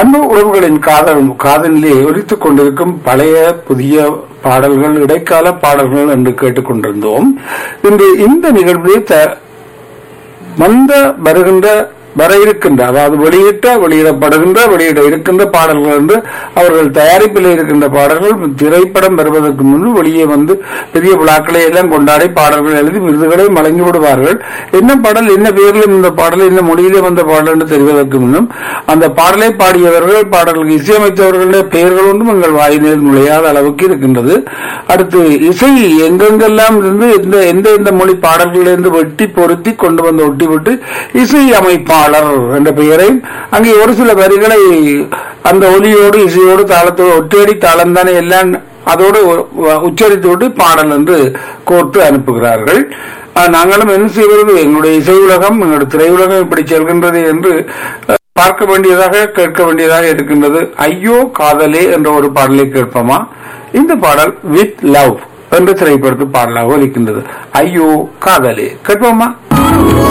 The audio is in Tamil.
அன்பு உறவுகளின் காதல் காதலிலே ஒலித்துக் கொண்டிருக்கும் பழைய புதிய பாடல்கள் இடைக்கால பாடல்கள் என்று கேட்டுக்கொண்டிருந்தோம் இன்று இந்த நிகழ்விலே த- வந்த வருகின்ற வர இருக்கின்ற அதாவது வெளியிட்ட வெளியிடப்படுகின்ற வெளியிட இருக்கின்ற பாடல்கள் என்று அவர்கள் தயாரிப்பில் இருக்கின்ற பாடல்கள் திரைப்படம் வருவதற்கு முன்பு வெளியே வந்து பெரிய விழாக்களை எல்லாம் கொண்டாடி பாடல்கள் எழுதி விருதுகளை வழங்கி விடுவார்கள் என்ன பாடல் என்ன பேரிலும் இந்த பாடல் என்ன மொழியிலே வந்த பாடல் என்று தெரிவதற்கு முன்னும் அந்த பாடலை பாடியவர்கள் பாடல்களுக்கு இசையமைத்தவர்களுடைய பெயர்கள் ஒன்றும் எங்கள் வாயிலில் நுழையாத அளவுக்கு இருக்கின்றது அடுத்து இசை எங்கெங்கெல்லாம் இருந்து எந்த எந்த எந்த மொழி பாடல்களிலிருந்து வெட்டி பொருத்தி கொண்டு வந்து ஒட்டிவிட்டு இசை அமைப்பாளர் என்ற பெயரை அங்கே ஒரு சில வரிகளை அந்த ஒலியோடு இசையோடு தாளத்தோடு ஒற்றடி தாளம் தானே எல்லாம் அதோடு உ- உச்சரித்து விட்டு பாடல் என்று கோர்த்து அனுப்புகிறார்கள் அஹ், நாங்களும் என்ன செய்வது எங்களுடைய இசை உலகம் எங்களுடைய திரையுலகம் இப்படி செல்கின்றது என்று அஹ், பார்க்க வேண்டியதாக கேட்க வேண்டியதாக இருக்கின்றது ஐயோ காதலே என்ற ஒரு பாடலை கேட்போமா இந்த பாடல் வித் லவ் என்ற திரைப்படத்து பாடலாக ஒலிக்கின்றது ஐயோ காதலே கேட்போமா